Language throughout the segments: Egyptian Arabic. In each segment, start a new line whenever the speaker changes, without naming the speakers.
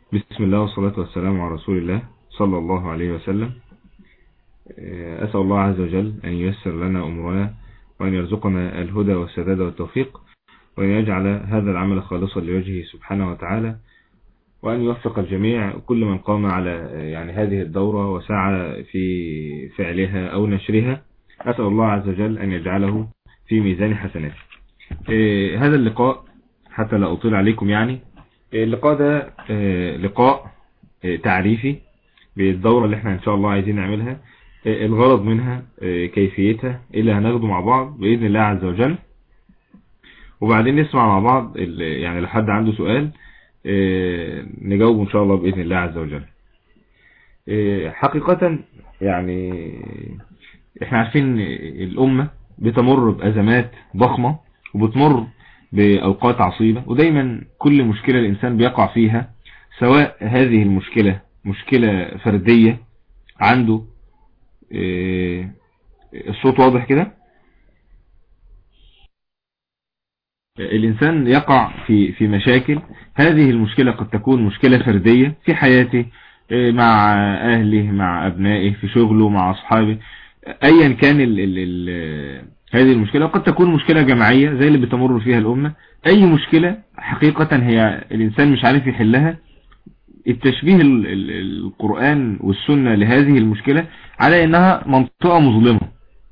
بسم الله والصلاة والسلام على رسول الله صلى الله عليه وسلم أسأل الله عز وجل أن ييسر لنا أمورنا وأن يرزقنا الهدى والسداد والتوفيق وأن يجعل هذا العمل خالصا لوجهه سبحانه وتعالى وأن يوفق الجميع كل من قام على يعني هذه الدورة وسعى في فعلها أو نشرها أسأل الله عز وجل أن يجعله في ميزان حسناته هذا اللقاء حتى لا أطيل عليكم يعني اللقاء ده لقاء تعريفي بالدورة اللي احنا ان شاء الله عايزين نعملها الغرض منها كيفيتها اللي هناخده مع بعض بإذن الله عز وجل وبعدين نسمع مع بعض يعني لحد عنده سؤال نجاوبه ان شاء الله بإذن الله عز وجل حقيقة يعني احنا عارفين الأمة بتمر بأزمات ضخمة وبتمر بأوقات عصيبة ودايما كل مشكلة الإنسان بيقع فيها سواء هذه المشكلة مشكلة فردية عنده الصوت واضح كده الإنسان يقع في في مشاكل هذه المشكلة قد تكون مشكلة فردية في حياته مع أهله مع أبنائه في شغله مع أصحابه أيا كان ال ال ال هذه المشكلة وقد تكون مشكلة جماعية زي اللي بتمر فيها الأمة أي مشكلة حقيقة هي الإنسان مش عارف يحلها التشبيه القرآن والسنة لهذه المشكلة على أنها منطقة مظلمة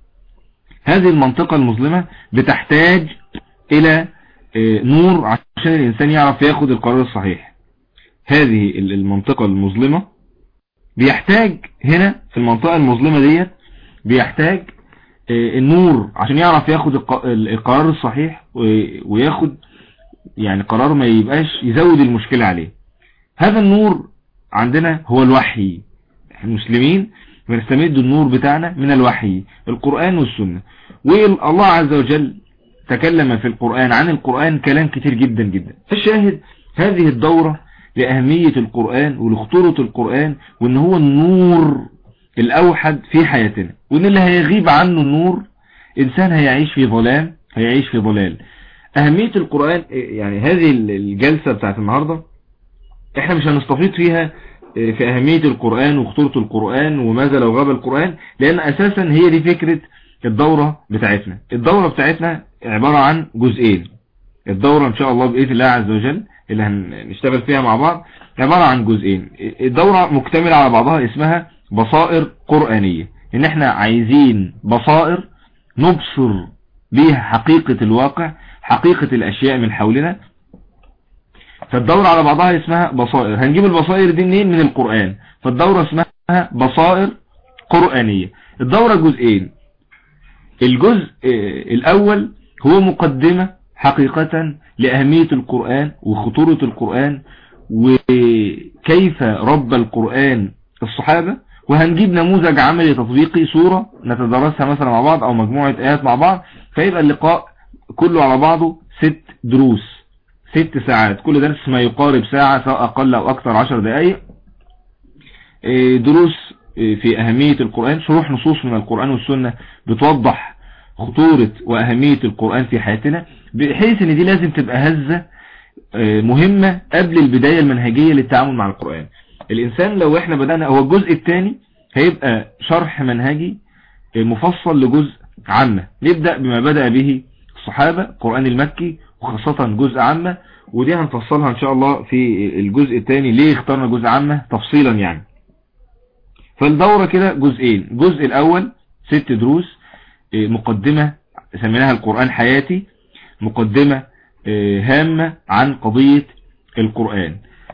هذه المنطقة المظلمة بتحتاج إلى نور عشان الإنسان يعرف ياخد القرار الصحيح هذه المنطقة المظلمة بيحتاج هنا في المنطقة المظلمة ديت بيحتاج النور عشان يعرف ياخد القرار الصحيح وياخد يعني قرار ما يبقاش يزود المشكلة عليه هذا النور عندنا هو الوحي المسلمين بنستمد النور بتاعنا من الوحي القرآن والسنة والله عز وجل تكلم في القرآن عن القرآن كلام كتير جدا جدا فالشاهد هذه الدورة لأهمية القرآن ولخطورة القرآن وان هو النور الأوحد في حياتنا وان اللي هيغيب عنه النور إنسان هيعيش في ظلام هيعيش في ضلال أهمية القرآن يعني هذه الجلسة بتاعت النهاردة احنا مش هنستفيد فيها في أهمية القرآن وخطورة القرآن وماذا لو غاب القرآن لأن أساسا هي دي فكرة الدورة بتاعتنا الدورة بتاعتنا عبارة عن جزئين الدورة إن شاء الله بإذن الله عز وجل اللي هنشتغل فيها مع بعض عبارة عن جزئين الدورة مكتملة على بعضها اسمها بصائر قرآنية ان احنا عايزين بصائر نبصر بيها حقيقة الواقع حقيقة الاشياء من حولنا فالدورة على بعضها اسمها بصائر هنجيب البصائر دي منين من القرآن فالدورة اسمها بصائر قرآنية الدورة جزئين الجزء الاول هو مقدمة حقيقة لأهمية القرآن وخطورة القرآن وكيف رب القرآن الصحابة وهنجيب نموذج عملي تطبيقي صورة نتدرسها مثلا مع بعض او مجموعة ايات مع بعض فيبقى اللقاء كله على بعضه ست دروس ست ساعات كل درس ما يقارب ساعة سواء اقل او اكثر عشر دقايق دروس في اهمية القرآن شروح نصوص من القرآن والسنة بتوضح خطورة واهمية القرآن في حياتنا بحيث ان دي لازم تبقى هزة مهمة قبل البداية المنهجية للتعامل مع القرآن الانسان لو احنا بدأنا هو الجزء الثاني هيبقى شرح منهجي مفصل لجزء عامة نبدأ بما بدأ به الصحابة القرآن المكي وخاصة جزء عامة ودي هنفصلها ان شاء الله في الجزء الثاني ليه اخترنا جزء عامة تفصيلا يعني فالدورة كده جزئين الجزء الاول ست دروس مقدمة سميناها القرآن حياتي مقدمة هامة عن قضية القرآن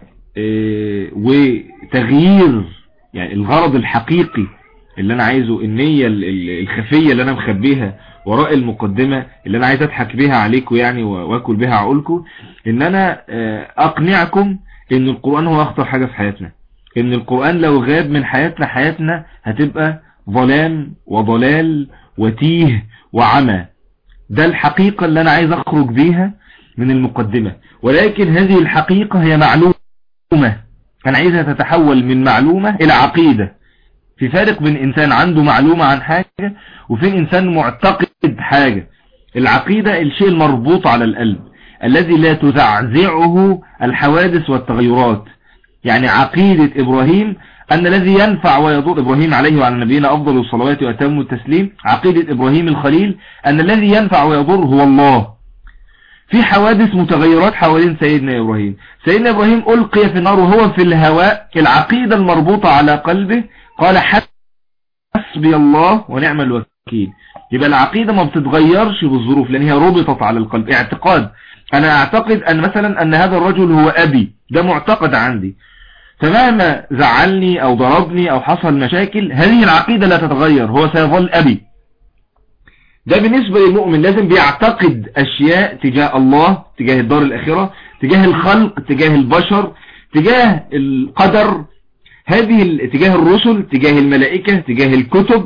وتغيير يعني الغرض الحقيقي اللي انا عايزه النية الخفية اللي انا مخبيها وراء المقدمة اللي انا عايز اضحك بها عليكم يعني واكل بها عقولكم ان انا اقنعكم ان القرآن هو اخطر حاجة في حياتنا ان القرآن لو غاب من حياتنا حياتنا هتبقى ظلام وضلال وتيه وعمى ده الحقيقة اللي انا عايز اخرج بيها من المقدمة ولكن هذه الحقيقة هي معلومة انا عايزها تتحول من معلومة الى عقيدة في فارق بين انسان عنده معلومة عن حاجة وفي انسان معتقد حاجة العقيدة الشيء المربوط على القلب الذي لا تزعزعه الحوادث والتغيرات يعني عقيدة إبراهيم أن الذي ينفع ويضر إبراهيم عليه وعلى نبينا أفضل الصلوات وأتم التسليم عقيدة إبراهيم الخليل أن الذي ينفع ويضر هو الله في حوادث متغيرات حوالين سيدنا إبراهيم سيدنا إبراهيم ألقي في النار وهو في الهواء العقيدة المربوطة على قلبه قال حسبي الله ونعم الوكيل يبقى العقيدة ما بتتغيرش بالظروف لأن هي ربطت على القلب اعتقاد أنا أعتقد أن مثلا أن هذا الرجل هو أبي ده معتقد عندي فمهما زعلني أو ضربني أو حصل مشاكل هذه العقيدة لا تتغير هو سيظل أبي ده بالنسبة للمؤمن لازم بيعتقد أشياء تجاه الله تجاه الدار الآخرة تجاه الخلق تجاه البشر تجاه القدر هذه تجاه الرسل تجاه الملائكة تجاه الكتب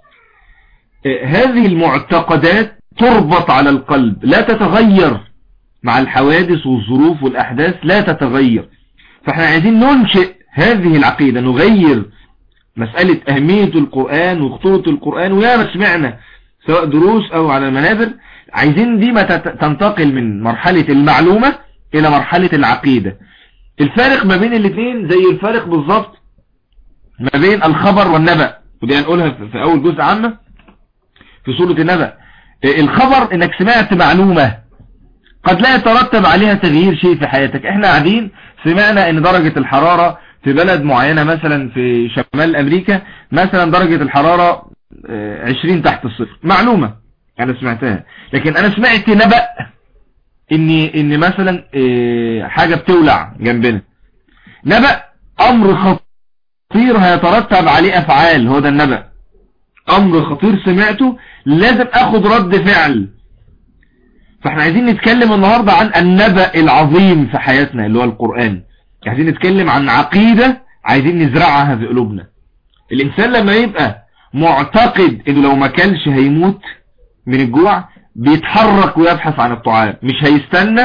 هذه المعتقدات تربط على القلب لا تتغير مع الحوادث والظروف والأحداث لا تتغير فاحنا عايزين ننشئ هذه العقيدة نغير مسألة أهمية القرآن وخطورة القرآن ويا ما سمعنا سواء دروس أو على المنابر عايزين دي ما تنتقل من مرحلة المعلومة إلى مرحلة العقيدة الفارق ما بين الاثنين زي الفارق بالظبط ما بين الخبر والنبأ ودي هنقولها في أول جزء عامة في سورة النبأ الخبر انك سمعت معلومة قد لا يترتب عليها تغيير شيء في حياتك احنا قاعدين سمعنا ان درجة الحرارة في بلد معينة مثلا في شمال امريكا مثلا درجة الحرارة 20 تحت الصفر معلومة انا سمعتها لكن انا سمعت نبأ ان ان مثلا حاجة بتولع جنبنا نبأ امر خطير هيترتب عليه افعال هو ده النبأ امر خطير سمعته لازم اخد رد فعل فاحنا عايزين نتكلم النهاردة عن النبأ العظيم في حياتنا اللي هو القرآن عايزين نتكلم عن عقيدة عايزين نزرعها في قلوبنا الانسان لما يبقى معتقد انه لو ما كلش هيموت من الجوع بيتحرك ويبحث عن الطعام مش هيستنى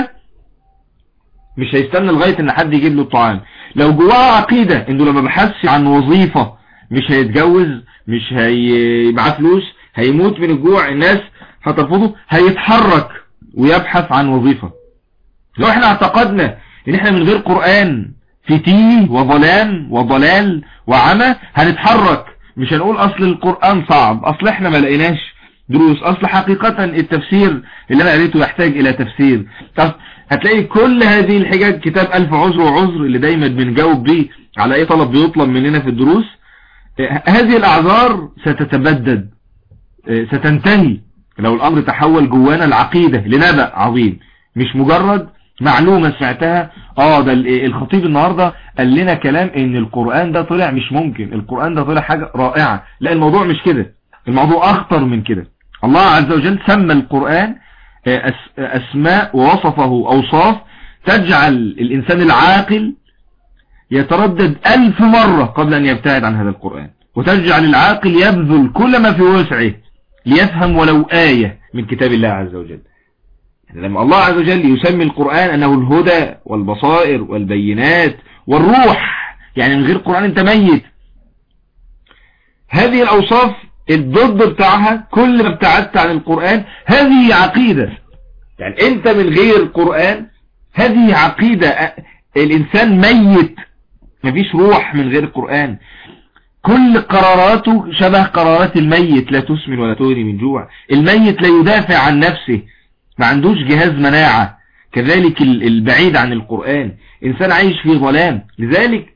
مش هيستنى لغاية ان حد يجيب له الطعام لو جواه عقيدة انه لما بحثش عن وظيفة مش هيتجوز مش هيبقى فلوس هيموت من الجوع الناس هترفضه هيتحرك ويبحث عن وظيفة لو احنا اعتقدنا ان احنا من غير قرآن في تيه وظلام وضلال وعمى هنتحرك مش هنقول اصل القرآن صعب اصل احنا ما لقيناش دروس اصل حقيقة التفسير اللي انا قريته يحتاج الى تفسير هتلاقي كل هذه الحجاج كتاب الف عذر وعذر اللي دايما بنجاوب بيه على اي طلب بيطلب مننا في الدروس هذه الاعذار ستتبدد ستنتهي لو الامر تحول جوانا العقيدة لنبأ عظيم مش مجرد معلومة سمعتها اه ده الخطيب النهاردة قال لنا كلام ان القرآن ده طلع مش ممكن القرآن ده طلع حاجة رائعة لا الموضوع مش كده الموضوع اخطر من كده الله عز وجل سمى القرآن اسماء ووصفه اوصاف تجعل الانسان العاقل يتردد الف مرة قبل ان يبتعد عن هذا القرآن وتجعل العاقل يبذل كل ما في وسعه ليفهم ولو آية من كتاب الله عز وجل يعني لما الله عز وجل يسمي القرآن أنه الهدى والبصائر والبينات والروح يعني من غير قرآن انت ميت هذه الأوصاف الضد بتاعها كل ما ابتعدت عن القرآن هذه عقيدة يعني انت من غير القرآن هذه عقيدة الإنسان ميت مفيش روح من غير القرآن كل قراراته شبه قرارات الميت لا تسمن ولا تغني من جوع الميت لا يدافع عن نفسه ما عندوش جهاز مناعة كذلك البعيد عن القرآن إنسان عايش في ظلام لذلك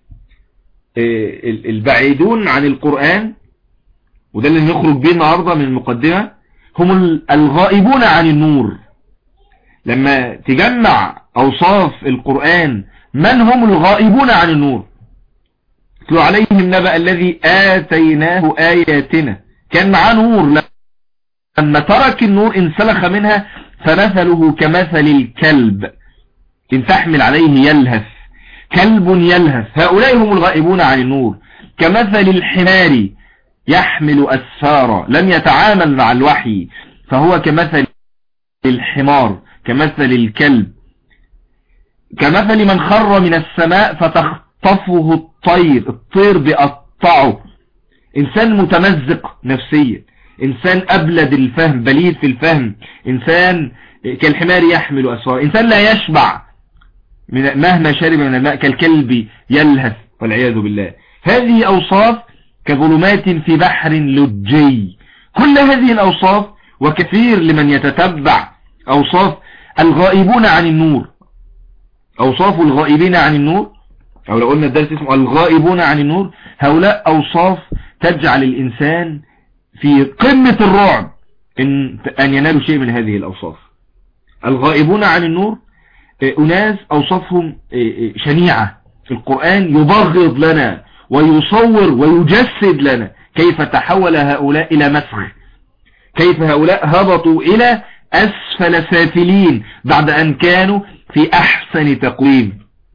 البعيدون عن القرآن وده اللي نخرج بيه النهاردة من المقدمة هم الغائبون عن النور لما تجمع أوصاف القرآن من هم الغائبون عن النور اتلو عليهم نبأ الذي آتيناه آياتنا كان معاه نور لما ترك النور انسلخ منها فمثله كمثل الكلب إن تحمل عليه يلهث كلب يلهث هؤلاء هم الغائبون عن النور كمثل الحمار يحمل أسفارا لم يتعامل مع الوحي فهو كمثل الحمار كمثل الكلب كمثل من خر من السماء فتخطفه الطير الطير بيقطعه إنسان متمزق نفسيا إنسان أبلد الفهم بليد في الفهم إنسان كالحمار يحمل أسفار إنسان لا يشبع من مهما شرب من الماء كالكلب يلهث والعياذ بالله هذه أوصاف كظلمات في بحر لجي كل هذه الأوصاف وكثير لمن يتتبع أوصاف الغائبون عن النور أوصاف الغائبين عن النور أو لو قلنا الدرس اسمه الغائبون عن النور هؤلاء أوصاف تجعل الإنسان في قمة الرعب إن, أن ينالوا شيء من هذه الأوصاف الغائبون عن النور آه، أناس أوصافهم آه، آه، شنيعة في القرآن يبغض لنا ويصور ويجسد لنا كيف تحول هؤلاء إلى مسخ كيف هؤلاء هبطوا إلى أسفل سافلين بعد أن كانوا في أحسن تقويم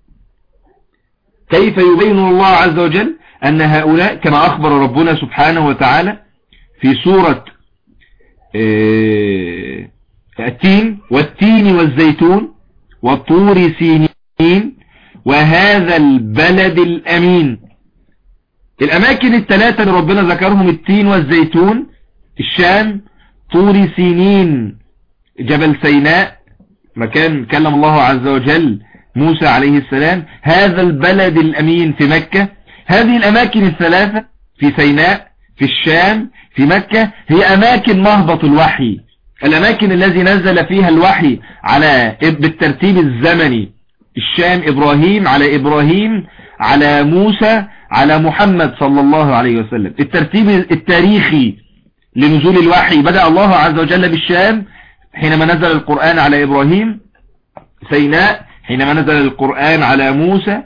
كيف يبين الله عز وجل أن هؤلاء كما أخبر ربنا سبحانه وتعالى في سورة آه، التين والتين والزيتون والطور سينين وهذا البلد الأمين الأماكن الثلاثة اللي ربنا ذكرهم التين والزيتون الشام طور سينين جبل سيناء مكان كلم الله عز وجل موسى عليه السلام هذا البلد الأمين في مكة هذه الأماكن الثلاثة في سيناء في الشام في مكة هي أماكن مهبط الوحي الأماكن الذي نزل فيها الوحي على بالترتيب الزمني الشام إبراهيم على إبراهيم على موسى على محمد صلى الله عليه وسلم الترتيب التاريخي لنزول الوحي بدأ الله عز وجل بالشام حينما نزل القرآن على إبراهيم سيناء حينما نزل القرآن على موسى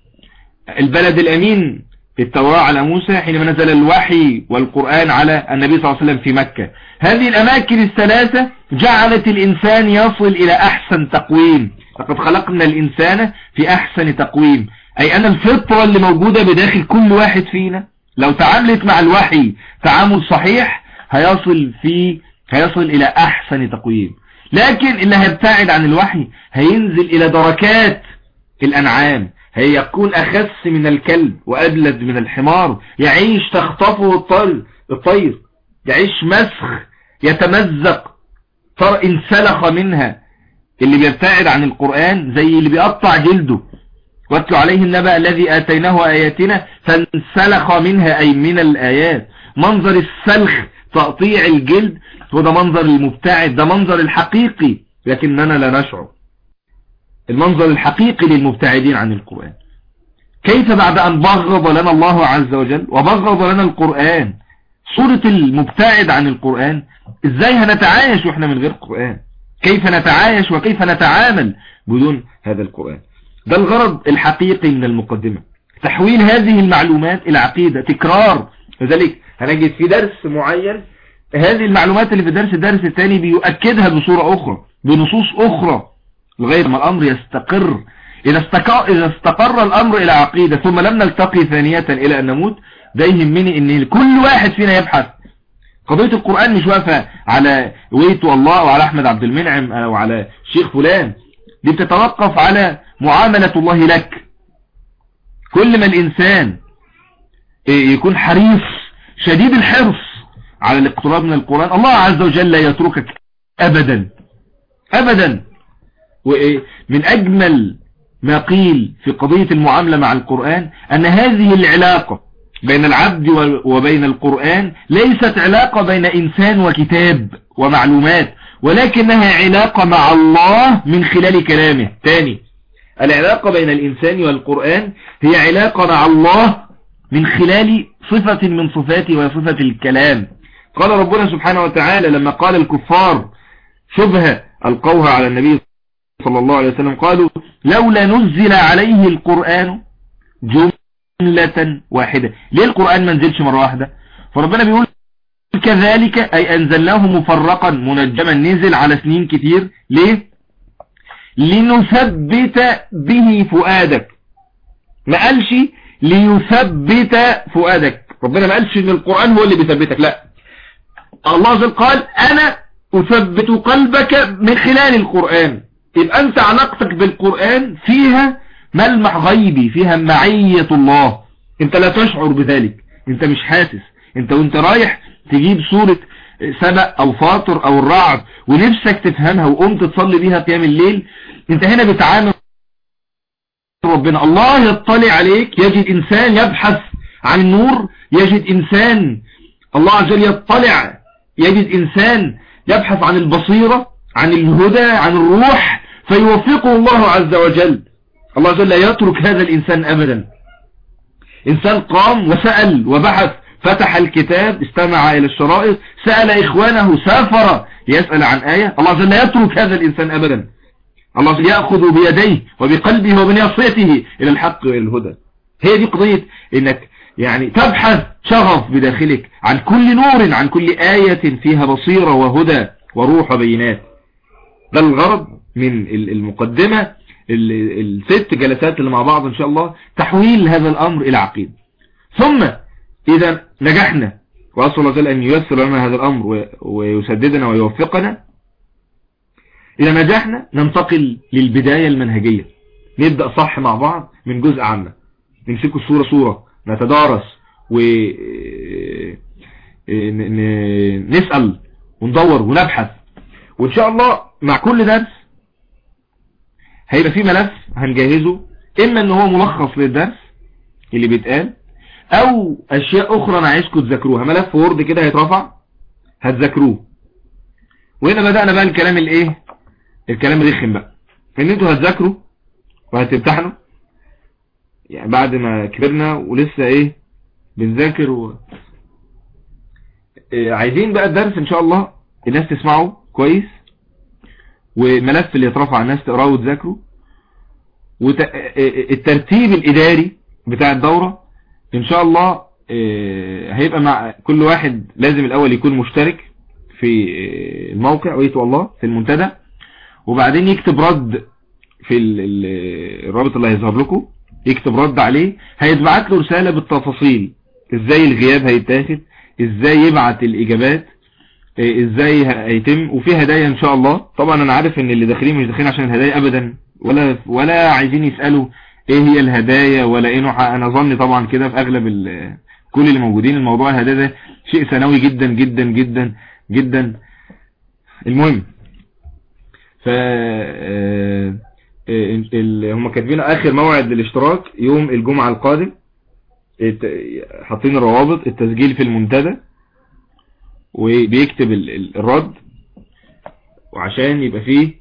البلد الأمين التوراة على موسى حينما نزل الوحي والقرآن على النبي صلى الله عليه وسلم في مكة هذه الأماكن الثلاثة جعلت الإنسان يصل إلى أحسن تقويم لقد خلقنا الإنسان في أحسن تقويم أي أن الفطرة اللي موجودة بداخل كل واحد فينا لو تعاملت مع الوحي تعامل صحيح هيصل في هيصل إلى أحسن تقويم لكن اللي هيبتعد عن الوحي هينزل إلى دركات الأنعام هيكون أخس من الكلب وأبلد من الحمار يعيش تخطفه الطير, الطير يعيش مسخ يتمزق ترى انسلخ منها اللي بيبتعد عن القرآن زي اللي بيقطع جلده واتلو عليه النبأ الذي آتيناه آياتنا فانسلخ منها أي من الآيات منظر السلخ تقطيع الجلد هو ده منظر المبتعد ده منظر الحقيقي لكننا لا نشعر المنظر الحقيقي للمبتعدين عن القرآن كيف بعد أن بغض لنا الله عز وجل وبغض لنا القرآن صورة المبتعد عن القرآن ازاي هنتعايش واحنا من غير قرآن كيف نتعايش وكيف نتعامل بدون هذا القرآن ده الغرض الحقيقي من المقدمة تحويل هذه المعلومات إلى عقيدة تكرار لذلك هنجد في درس معين هذه المعلومات اللي في درس الدرس الثاني بيؤكدها بصورة أخرى بنصوص أخرى لغاية ما الأمر يستقر إذا استقر, إذا استقر الأمر إلى عقيدة ثم لم نلتقي ثانية إلى أن نموت ده يهمني أن كل واحد فينا يبحث قضية القرآن مش واقفة على ويتو الله أو على أحمد عبد المنعم أو على شيخ فلان دي بتتوقف على معاملة الله لك كل ما الإنسان يكون حريص شديد الحرص على الاقتراب من القرآن الله عز وجل لا يتركك أبدا أبدا ومن أجمل ما قيل في قضية المعاملة مع القرآن أن هذه العلاقة بين العبد وبين القرآن ليست علاقة بين إنسان وكتاب ومعلومات ولكنها علاقة مع الله من خلال كلامه تاني العلاقة بين الإنسان والقرآن هي علاقة مع الله من خلال صفة من صفاته وصفة الكلام قال ربنا سبحانه وتعالى لما قال الكفار شبهة ألقوها على النبي صلى الله عليه وسلم قالوا لولا نزل عليه القرآن جملة واحدة ليه القرآن ما نزلش مرة واحدة فربنا بيقول كذلك أي أنزلناه مفرقا منجما نزل على سنين كتير ليه لنثبت به فؤادك ما قالش ليثبت فؤادك ربنا ما قالش ان القرآن هو اللي بيثبتك لا الله عز وجل قال انا اثبت قلبك من خلال القرآن يبقى انت علاقتك بالقرآن فيها ملمح غيبي فيها معية الله انت لا تشعر بذلك انت مش حاسس انت وانت رايح تجيب سورة سبأ او فاطر او الرعد ونفسك تفهمها وقمت تصلي بيها قيام الليل انت هنا بتعامل ربنا الله يطلع عليك يجد إنسان يبحث عن النور يجد إنسان الله عز وجل يطلع يجد إنسان يبحث عن البصيرة عن الهدى عن الروح فيوفقه الله عز وجل الله عز وجل لا يترك هذا الإنسان أبدا إنسان قام وسأل وبحث فتح الكتاب استمع إلى الشرائط سأل إخوانه سافر يسأل عن آية الله عز وجل لا يترك هذا الإنسان أبدا الله عز وجل يأخذ بيديه وبقلبه وبنصيته إلى الحق وإلى الهدى هي دي قضية إنك يعني تبحث شغف بداخلك عن كل نور عن كل آية فيها بصيرة وهدى وروح وبينات ده الغرض من المقدمة الست جلسات اللي مع بعض إن شاء الله تحويل هذا الأمر إلى عقيد ثم إذا نجحنا وأسأل الله جل أن ييسر لنا هذا الأمر ويسددنا ويوفقنا إذا نجحنا ننتقل للبداية المنهجية نبدأ صح مع بعض من جزء عامة نمسكه الصورة صورة نتدارس ونسأل وندور ونبحث وإن شاء الله مع كل درس هيبقى في ملف هنجهزه إما إن هو ملخص للدرس اللي بيتقال او اشياء اخرى انا عايزكم تذاكروها ملف وورد كده هيترفع هتذاكروه وهنا بدأنا بقى الكلام الايه الكلام الرخم بقى ان انتوا هتذاكروا وهتمتحنوا يعني بعد ما كبرنا ولسه ايه بنذاكر و... إيه عايزين بقى الدرس ان شاء الله الناس تسمعه كويس وملف اللي يترفع الناس تقراه وتذاكره والترتيب الاداري بتاع الدورة ان شاء الله هيبقى مع كل واحد لازم الاول يكون مشترك في الموقع ويتو الله في المنتدى وبعدين يكتب رد في الرابط اللي هيظهر لكم يكتب رد عليه هيتبعت له رسالة بالتفاصيل ازاي الغياب هيتاخد ازاي يبعت الاجابات ازاي هيتم وفي هدايا ان شاء الله طبعا انا عارف ان اللي داخلين مش داخلين عشان الهدايا ابدا ولا ولا عايزين يسألوا ايه هي الهدايا ولا ايه نوعها انا ظني طبعا كده في اغلب كل اللي موجودين الموضوع الهدايا ده شيء ثانوي جدا جدا جدا جدا المهم ف هم كاتبين اخر موعد للاشتراك يوم الجمعة القادم حاطين الروابط التسجيل في المنتدى وبيكتب الرد وعشان يبقى فيه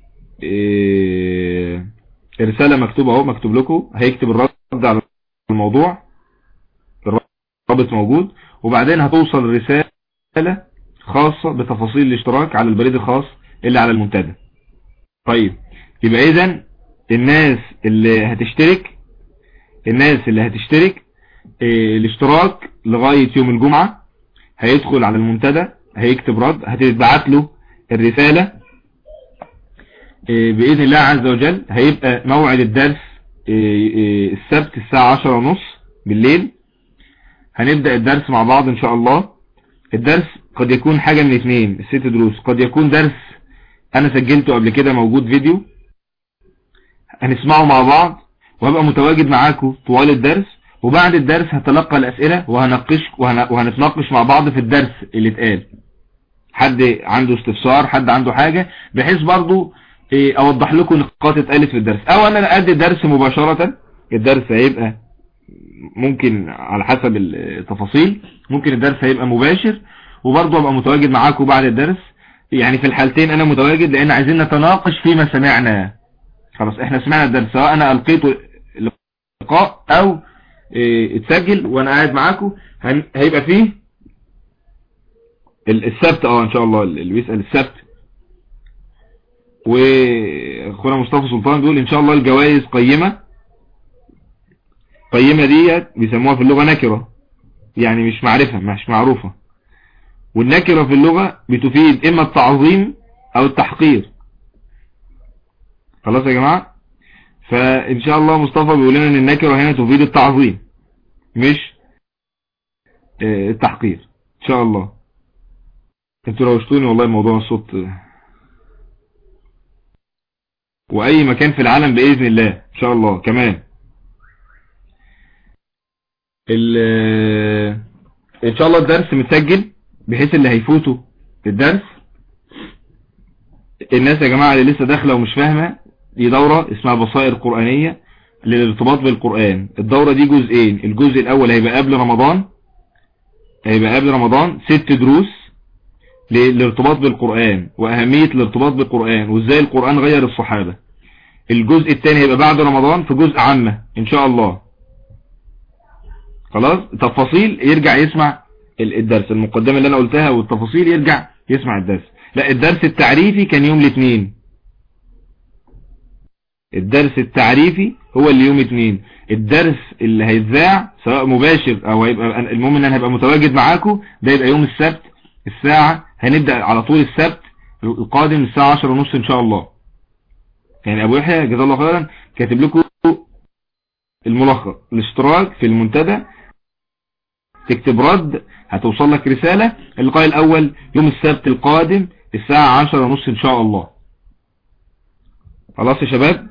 رسالة مكتوبة اهو مكتوب لكم هيكتب الرد على الموضوع الرابط موجود وبعدين هتوصل رسالة خاصة بتفاصيل الاشتراك على البريد الخاص اللي على المنتدى طيب يبقى اذا الناس اللي هتشترك الناس اللي هتشترك اه الاشتراك لغاية يوم الجمعة هيدخل على المنتدى هيكتب رد هتتبعت له الرسالة اه بإذن الله عز وجل هيبقى موعد الدرس اه السبت الساعة عشرة ونص بالليل هنبدأ الدرس مع بعض ان شاء الله الدرس قد يكون حاجة من اثنين الست دروس قد يكون درس انا سجلته قبل كده موجود فيديو هنسمعه مع بعض وهبقى متواجد معاكم طوال الدرس وبعد الدرس هتلقى الاسئلة وهنقش وهن... وهنتناقش مع بعض في الدرس اللي اتقال حد عنده استفسار حد عنده حاجة بحيث برضو ايه اوضح لكم نقاط اتقالت في الدرس او انا ادي الدرس مباشرة الدرس هيبقى ممكن على حسب التفاصيل ممكن الدرس هيبقى مباشر وبرضه ابقى متواجد معاكم بعد الدرس يعني في الحالتين انا متواجد لان عايزين نتناقش فيما سمعنا خلاص احنا سمعنا الدرس سواء انا القيته اللقاء او اه اتسجل وانا قاعد معاكم هيبقى فيه السبت اه ان شاء الله اللي بيسأل السبت واخونا مصطفى سلطان بيقول ان شاء الله الجوائز قيمة قيمة ديت بيسموها في اللغة نكرة يعني مش معرفة مش معروفة والنكرة في اللغة بتفيد اما التعظيم او التحقير خلاص يا جماعة فان شاء الله مصطفى بيقول لنا ان النكرة هنا تفيد التعظيم مش التحقير ان شاء الله انتوا روشتوني والله موضوع الصوت واي مكان في العالم باذن الله ان شاء الله كمان ان شاء الله الدرس متسجل بحيث اللي هيفوتوا الدرس الناس يا جماعة اللي لسه داخلة ومش فاهمة دي دورة اسمها بصائر قرآنية للارتباط بالقرآن الدورة دي جزئين الجزء الاول هيبقى قبل رمضان هيبقى قبل رمضان ست دروس للارتباط بالقرآن واهمية الارتباط بالقرآن وازاي القرآن غير الصحابة الجزء الثاني هيبقى بعد رمضان في جزء عامة ان شاء الله خلاص تفاصيل يرجع يسمع الدرس المقدمة اللي انا قلتها والتفاصيل يرجع يسمع الدرس لا الدرس التعريفي كان يوم الاثنين الدرس التعريفي هو اللي يوم اثنين الدرس اللي هيتذاع سواء مباشر او هيبقى المهم ان انا هبقى متواجد معاكم ده يبقى يوم السبت الساعة هنبدأ على طول السبت القادم الساعة عشر ونص ان شاء الله يعني ابو يحيى جزاه الله خيرا كاتب لكم الملخص الاشتراك في المنتدى تكتب رد هتوصل لك رسالة اللقاء الاول يوم السبت القادم الساعة عشر ونص ان شاء الله خلاص يا شباب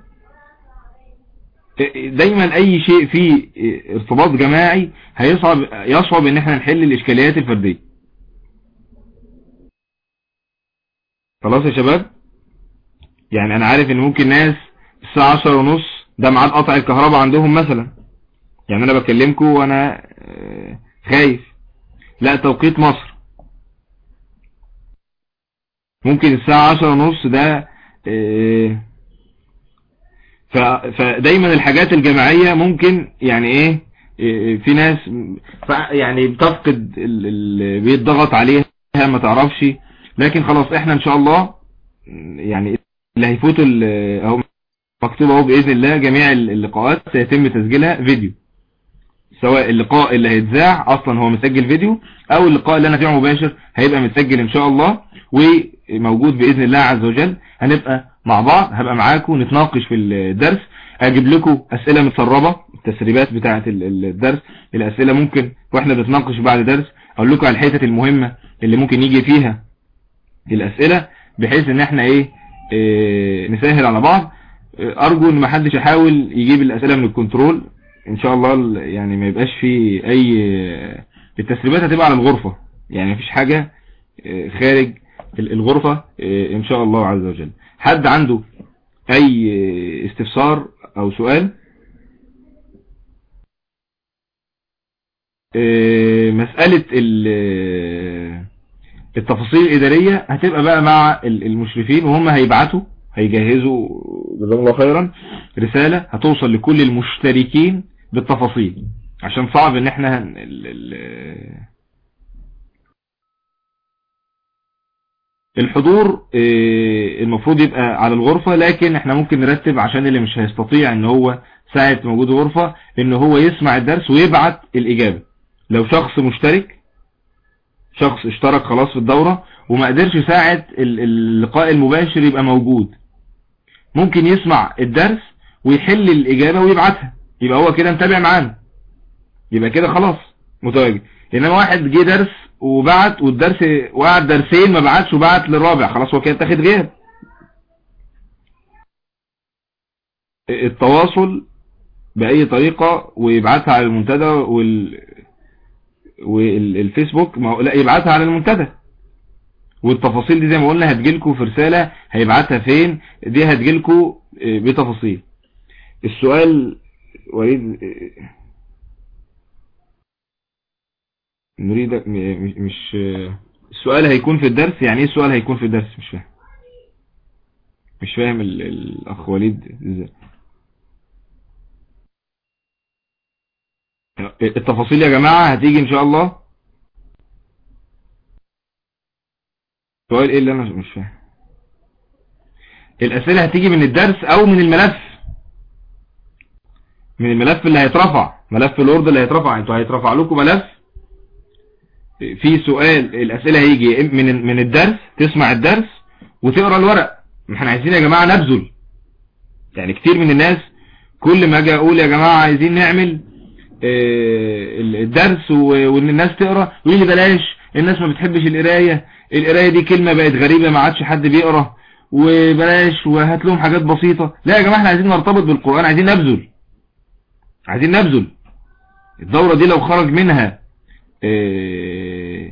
دايما اي شيء فيه ارتباط جماعي هيصعب يصعب ان احنا نحل الاشكاليات الفردية خلاص يا شباب يعني انا عارف ان ممكن ناس الساعة عشر ونص ده ميعاد قطع الكهرباء عندهم مثلا يعني انا بكلمكم وانا خايف لا توقيت مصر ممكن الساعة عشر ونص ده فدايما الحاجات الجماعية ممكن يعني ايه في ناس يعني بتفقد بيتضغط عليها ما تعرفش لكن خلاص احنا ان شاء الله يعني اللي هيفوتوا اهو مكتوب اهو باذن الله جميع اللقاءات سيتم تسجيلها فيديو سواء اللقاء اللي هيتذاع اصلا هو مسجل فيديو او اللقاء اللي انا فيه مباشر هيبقى متسجل ان شاء الله وموجود باذن الله عز وجل هنبقى مع بعض هبقى معاكم نتناقش في الدرس اجيب لكم اسئلة متسربة التسريبات بتاعة الدرس الاسئلة ممكن واحنا بنتناقش بعد درس اقول لكم على الحتت المهمة اللي ممكن يجي فيها الاسئلة بحيث ان احنا ايه, إيه نسهل على بعض ارجو ان محدش يحاول يجيب الاسئلة من الكنترول ان شاء الله يعني ما يبقاش في اي التسريبات هتبقى على الغرفة يعني مفيش حاجة خارج الغرفة ان شاء الله عز وجل حد عنده اي استفسار او سؤال مسألة التفاصيل الإدارية هتبقى بقى مع المشرفين وهم هيبعتوا هيجهزوا جزاهم الله خيرا رسالة هتوصل لكل المشتركين بالتفاصيل عشان صعب ان احنا ال ال الحضور المفروض يبقى على الغرفة لكن احنا ممكن نرتب عشان اللي مش هيستطيع ان هو ساعة موجود غرفة ان هو يسمع الدرس ويبعت الاجابة لو شخص مشترك شخص اشترك خلاص في الدورة وما قدرش ساعة اللقاء المباشر يبقى موجود ممكن يسمع الدرس ويحل الاجابة ويبعتها يبقى هو كده متابع معانا يبقى كده خلاص متواجد انما واحد جه درس وبعت والدرس وقعد درسين ما بعتش وبعت للرابع خلاص هو كده اتاخد غياب التواصل بأي طريقة ويبعتها على المنتدى وال والفيسبوك ما هو لا يبعتها على المنتدى والتفاصيل دي زي ما قلنا هتجيلكوا في رسالة هيبعتها فين دي هتجيلكوا بتفاصيل السؤال وليد نريد مش السؤال هيكون في الدرس يعني ايه السؤال هيكون في الدرس مش فاهم مش فاهم الاخ وليد ازاي التفاصيل يا جماعة هتيجي ان شاء الله سؤال ايه اللي انا مش فاهم الاسئلة هتيجي من الدرس او من الملف من الملف اللي هيترفع ملف الورد اللي هيترفع انتوا هيترفع لكم ملف في سؤال الاسئلة هيجي من من الدرس تسمع الدرس وتقرا الورق ما احنا عايزين يا جماعة نبذل يعني كتير من الناس كل ما اجي اقول يا جماعة عايزين نعمل الدرس وان الناس تقرا يقول لي بلاش الناس ما بتحبش القرايه القرايه دي كلمه بقت غريبه ما عادش حد بيقرا وبلاش وهات لهم حاجات بسيطه لا يا جماعه احنا عايزين نرتبط بالقران عايزين نبذل عايزين نبذل الدوره دي لو خرج منها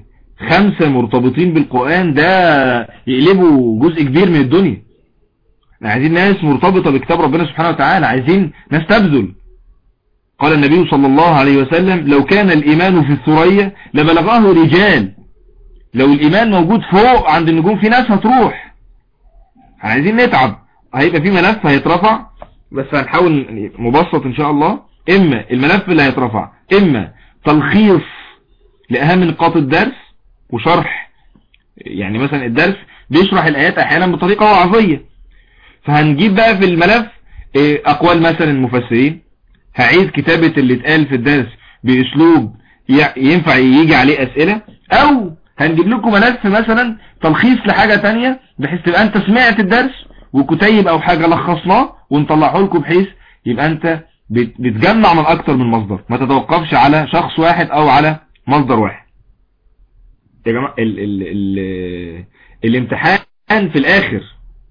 خمسه مرتبطين بالقران ده يقلبوا جزء كبير من الدنيا عايزين ناس مرتبطة بكتاب ربنا سبحانه وتعالى عايزين ناس تبذل قال النبي صلى الله عليه وسلم لو كان الإيمان في الثريا لبلغه رجال لو الإيمان موجود فوق عند النجوم في ناس هتروح عايزين نتعب هيبقى في ملف هيترفع بس هنحاول مبسط ان شاء الله اما الملف اللي هيترفع اما تلخيص لأهم نقاط الدرس وشرح يعني مثلا الدرس بيشرح الآيات أحيانا بطريقة وعظية فهنجيب بقى في الملف إيه، أقوال مثلا المفسرين هعيد كتابة اللي اتقال في الدرس بأسلوب ينفع يجي عليه أسئلة أو هنجيب لكم ملف مثلا تلخيص لحاجة تانية بحيث تبقى أنت سمعت الدرس وكتيب أو حاجة لخصناه ونطلعه لكم بحيث يبقى أنت بتجمع من أكتر من مصدر ما تتوقفش على شخص واحد أو على مصدر واحد يا جماعة ال ال ال الامتحان في الآخر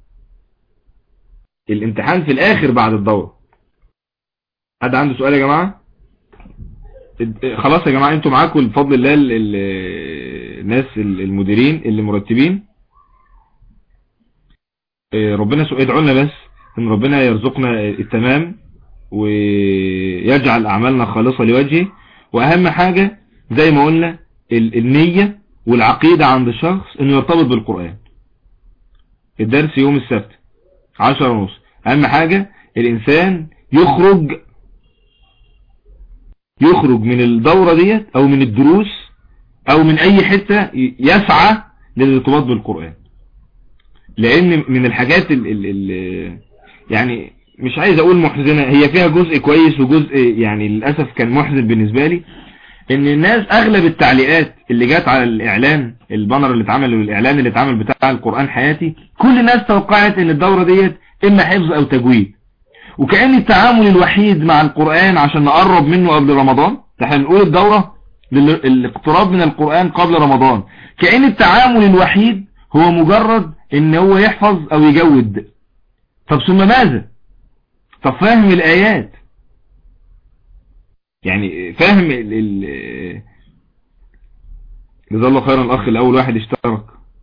الامتحان في الآخر بعد الدورة حد عنده سؤال يا جماعة خلاص يا جماعة انتوا معاكم بفضل الله الناس المديرين اللي مرتبين آه، ربنا ادعوا لنا بس ان ربنا يرزقنا التمام ويجعل اعمالنا خالصة لوجهه واهم حاجة زي ما قلنا النية والعقيدة عند الشخص انه يرتبط بالقرآن الدرس يوم السبت عشر ونص اهم حاجة الانسان يخرج يخرج من الدورة ديت او من الدروس او من اي حتة يسعى للارتباط بالقرآن لان من الحاجات اللي يعني مش عايز اقول محزنة هي فيها جزء كويس وجزء يعني للأسف كان محزن بالنسبة لي ان الناس اغلب التعليقات اللي جات على الاعلان البانر اللي اتعمل والاعلان اللي اتعمل بتاع القرآن حياتي كل الناس توقعت ان الدورة ديت اما حفظ او تجويد وكأن التعامل الوحيد مع القرآن عشان نقرب منه قبل رمضان احنا نقول الدورة للاقتراب من القرآن قبل رمضان كأن التعامل الوحيد هو مجرد ان هو يحفظ او يجود طب ثم ماذا طب فاهم الايات يعني فاهم ال ال جزا الله خيرا الاخ الاول واحد اشترك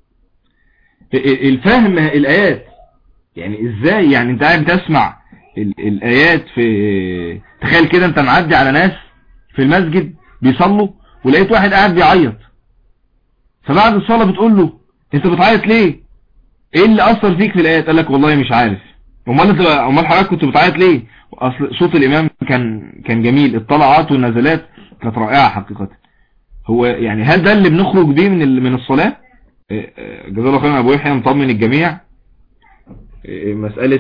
الفهم الايات يعني ازاي يعني انت قاعد تسمع الايات في تخيل كده انت معدي على ناس في المسجد بيصلوا ولقيت واحد قاعد بيعيط فبعد الصلاة بتقول له انت بتعيط ليه ايه اللي اثر فيك في الايات قال لك والله مش عارف امال انت امال حضرتك كنت بتعيط ليه اصل صوت الامام كان كان جميل الطلعات والنزلات كانت رائعه حقيقه هو يعني هل ده اللي بنخرج بيه من من الصلاه إيه، إيه، جزاه الله خيرا ابو يحيى مطمن الجميع إيه، مساله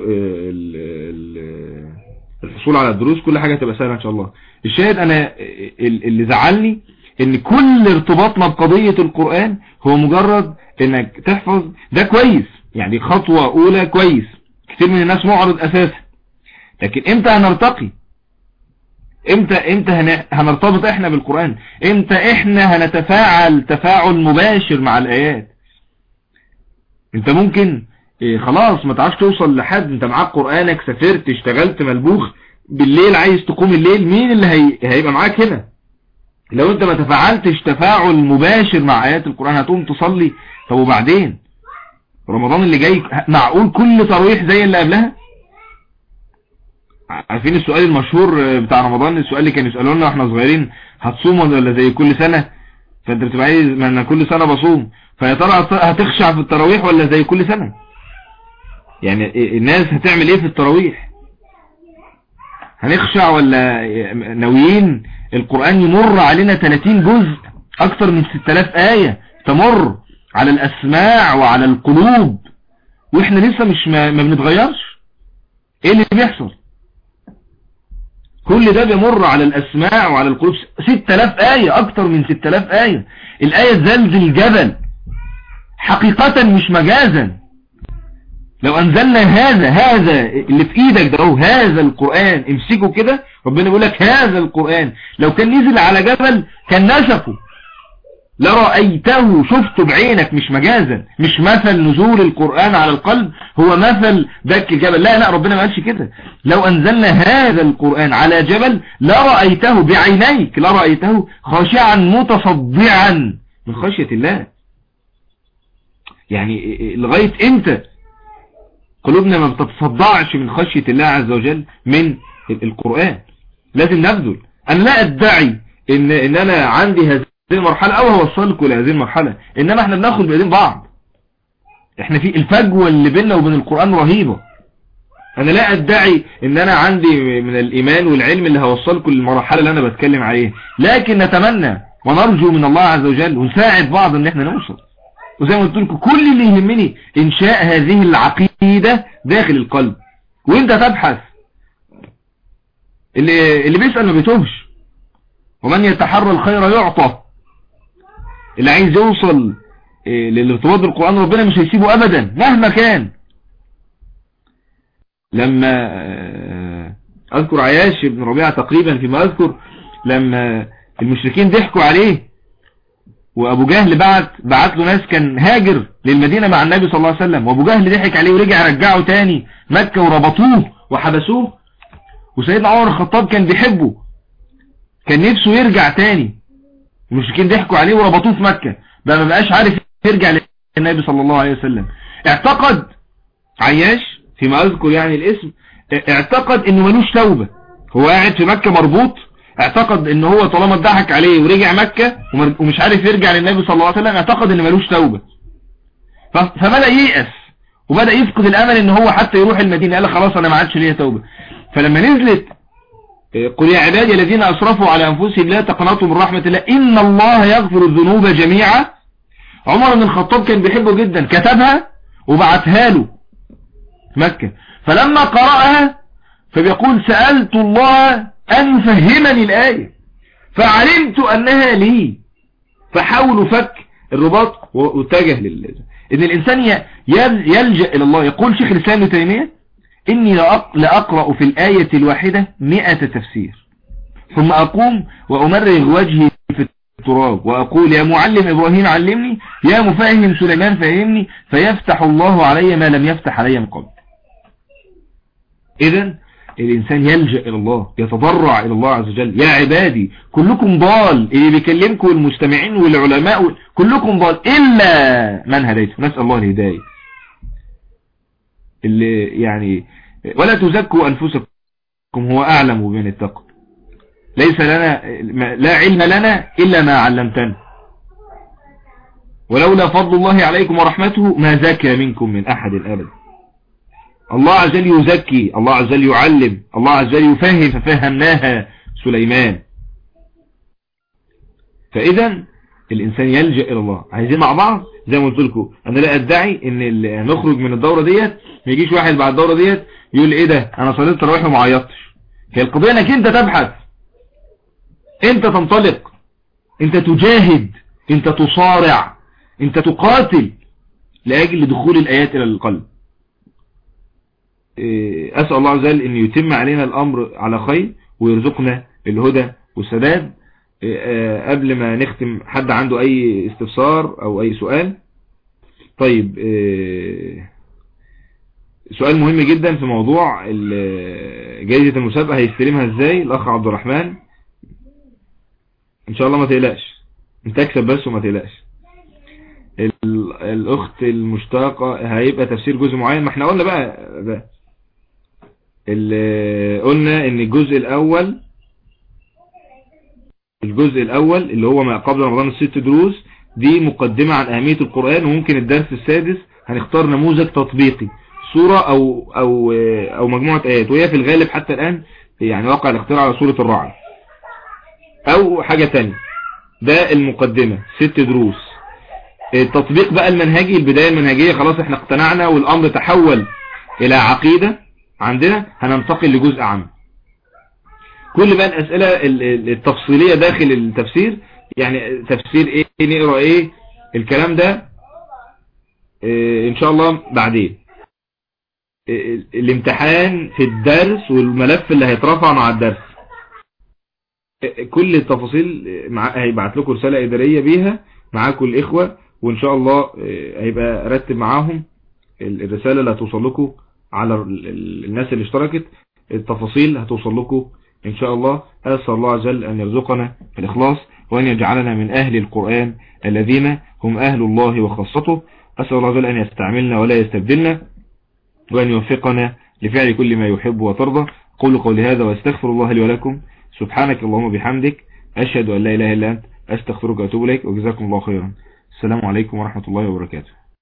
الحصول على الدروس كل حاجه هتبقى سهله ان شاء الله الشاهد انا اللي زعلني ان كل ارتباطنا بقضيه القران هو مجرد انك تحفظ ده كويس يعني خطوه اولى كويس كتير من الناس معرض اساسا لكن امتى هنرتقي امتى امتى هنرتبط احنا بالقرآن امتى احنا هنتفاعل تفاعل مباشر مع الايات انت ممكن إيه خلاص ما تعرفش توصل لحد انت معاك قرآنك سافرت اشتغلت ملبوخ بالليل عايز تقوم الليل مين اللي هي... هيبقى معاك هنا لو انت ما تفاعلتش تفاعل مباشر مع ايات القرآن هتقوم تصلي طب وبعدين رمضان اللي جاي معقول كل تراويح زي اللي قبلها عارفين السؤال المشهور بتاع رمضان السؤال اللي كانوا يسألونا واحنا صغيرين هتصوم ولا زي كل سنة فانت بتبقى عايز ما انا كل سنة بصوم فيا ترى هتخشع في التراويح ولا زي كل سنة يعني الناس هتعمل ايه في التراويح هنخشع ولا ناويين القرآن يمر علينا 30 جزء اكتر من 6000 آية تمر على الاسماع وعلى القلوب واحنا لسه مش ما, ما بنتغيرش ايه اللي بيحصل كل ده بيمر على الأسماع وعلى القلوب 6000 آية أكتر من 6000 آية الآية زلزل الجبل حقيقة مش مجازا لو أنزلنا هذا هذا اللي في إيدك ده هذا القرآن امسكه كده ربنا يقول لك هذا القرآن لو كان نزل على جبل كان نسفه لرأيته شفته بعينك مش مجازا مش مثل نزول القرآن على القلب هو مثل دك الجبل لا لا ربنا ما قالش كده لو أنزلنا هذا القرآن على جبل لرأيته بعينيك لرأيته خاشعا متصدعا من خشية الله يعني لغاية امتى قلوبنا ما بتتصدعش من خشية الله عز وجل من القرآن لازم نبذل أنا لا أدعي إن, إن أنا عندي هذه المرحلة أو هوصلكم لهذه المرحلة إنما احنا بناخد بإيدين بعض احنا في الفجوة اللي بيننا وبين القرآن رهيبة انا لا ادعي ان انا عندي من الايمان والعلم اللي هوصلكم للمرحلة اللي انا بتكلم عليها لكن نتمنى ونرجو من الله عز وجل ونساعد بعض ان احنا نوصل وزي ما قلت لكم كل اللي يهمني انشاء هذه العقيدة داخل القلب وانت تبحث اللي, اللي بيسأل ما بيتوهش ومن يتحرى الخير يعطى اللي عايز يوصل إيه، للارتباط بالقرآن ربنا مش هيسيبه ابدا مهما كان لما آه، اذكر عياش بن ربيعة تقريبا فيما اذكر لما المشركين ضحكوا عليه وابو جهل بعت بعت له ناس كان هاجر للمدينة مع النبي صلى الله عليه وسلم وابو جهل ضحك عليه ورجع رجعه تاني مكة وربطوه وحبسوه وسيدنا عمر الخطاب كان بيحبه كان نفسه يرجع تاني المشركين ضحكوا عليه وربطوه في مكة بقى ما بقاش عارف يرجع للنبي صلى الله عليه وسلم اعتقد عياش فيما اذكر يعني الاسم اعتقد انه ملوش توبة هو قاعد في مكة مربوط اعتقد ان هو طالما اتضحك عليه ورجع مكة ومش عارف يرجع للنبي صلى الله عليه وسلم اعتقد ان ملوش توبة فبدأ ييأس وبدأ يفقد الامل ان هو حتى يروح المدينة قال خلاص انا ما عادش ليا توبة فلما نزلت قل يا عبادي الذين اسرفوا على انفسهم لا تقنطوا من رحمة الله ان الله يغفر الذنوب جميعا عمر بن الخطاب كان بيحبه جدا كتبها وبعتها له مكة فلما قرأها فبيقول سألت الله أن يفهمني الآية فعلمت أنها لي فحاولوا فك الرباط واتجه لله إن الإنسان يلجأ إلى الله يقول شيخ الإسلام ابن تيمية إني لأقرأ في الآية الواحدة مئة تفسير ثم أقوم وأمرغ وجهي في التراب وأقول يا معلم إبراهيم علمني يا مفهم سليمان فهمني فيفتح الله علي ما لم يفتح علي من قبل إذا الإنسان يلجأ إلى الله يتضرع إلى الله عز وجل يا عبادي كلكم ضال اللي بيكلمكم المستمعين والعلماء كلكم ضال إلا من هديته نسأل الله الهداية اللي يعني ولا تزكوا أنفسكم هو أعلم بمن اتقى ليس لنا لا علم لنا إلا ما علمتنا ولولا فضل الله عليكم ورحمته ما زكى منكم من أحد أبدا الله عز وجل يزكي الله عز وجل يعلم الله عز وجل يفهم ففهمناها سليمان فإذا الإنسان يلجأ إلى الله عايزين مع بعض زي ما قلت لكم أنا لا أدعي إن نخرج من الدورة ديت ما يجيش واحد بعد الدورة ديت يقول إيه ده أنا صليت التراويح وما عيطتش هي القضية إنك أنت تبحث أنت تنطلق أنت تجاهد أنت تصارع أنت تقاتل لأجل دخول الآيات إلى القلب إيه، أسأل الله عز وجل أن يتم علينا الأمر على خير ويرزقنا الهدى والسداد إيه، آه، قبل ما نختم حد عنده أي استفسار أو أي سؤال طيب إيه، سؤال مهم جدا في موضوع جائزة المسابقة هيستلمها ازاي الأخ عبد الرحمن ان شاء الله ما تقلقش انت اكسب بس وما تقلقش الاخت المشتاقة هيبقى تفسير جزء معين ما احنا قلنا بقى ده اللي قلنا ان الجزء الاول الجزء الاول اللي هو ما قبل رمضان الست دروس دي مقدمة عن اهمية القرآن وممكن الدرس السادس هنختار نموذج تطبيقي صورة او او او مجموعة ايات وهي في الغالب حتى الان يعني واقع الاختيار على صورة الرعد او حاجة تانية ده المقدمة ست دروس التطبيق بقى المنهجي البداية المنهجية خلاص احنا اقتنعنا والامر تحول الى عقيدة عندنا هننتقل لجزء عام كل بقى الاسئلة التفصيلية داخل التفسير يعني تفسير ايه نقرأ ايه الكلام ده إيه ان شاء الله بعدين إيه الامتحان في الدرس والملف اللي هيترفع مع الدرس إيه كل التفاصيل هيبعت لكم رسالة ادارية بيها معاكم الاخوة وان شاء الله إيه هيبقى رتب معاهم الرسالة اللي هتوصل لكم على الناس اللي اشتركت التفاصيل هتوصل لكم ان شاء الله اسأل الله عز وجل ان يرزقنا الاخلاص وان يجعلنا من اهل القرآن الذين هم اهل الله وخاصته اسأل الله عز وجل ان يستعملنا ولا يستبدلنا وأن يوفقنا لفعل كل ما يحب وترضى قولوا قولي هذا واستغفر الله لي ولكم سبحانك اللهم بحمدك أشهد أن لا إله إلا أنت أستغفرك وأتوب إليك وجزاكم الله خيرا السلام عليكم ورحمة الله وبركاته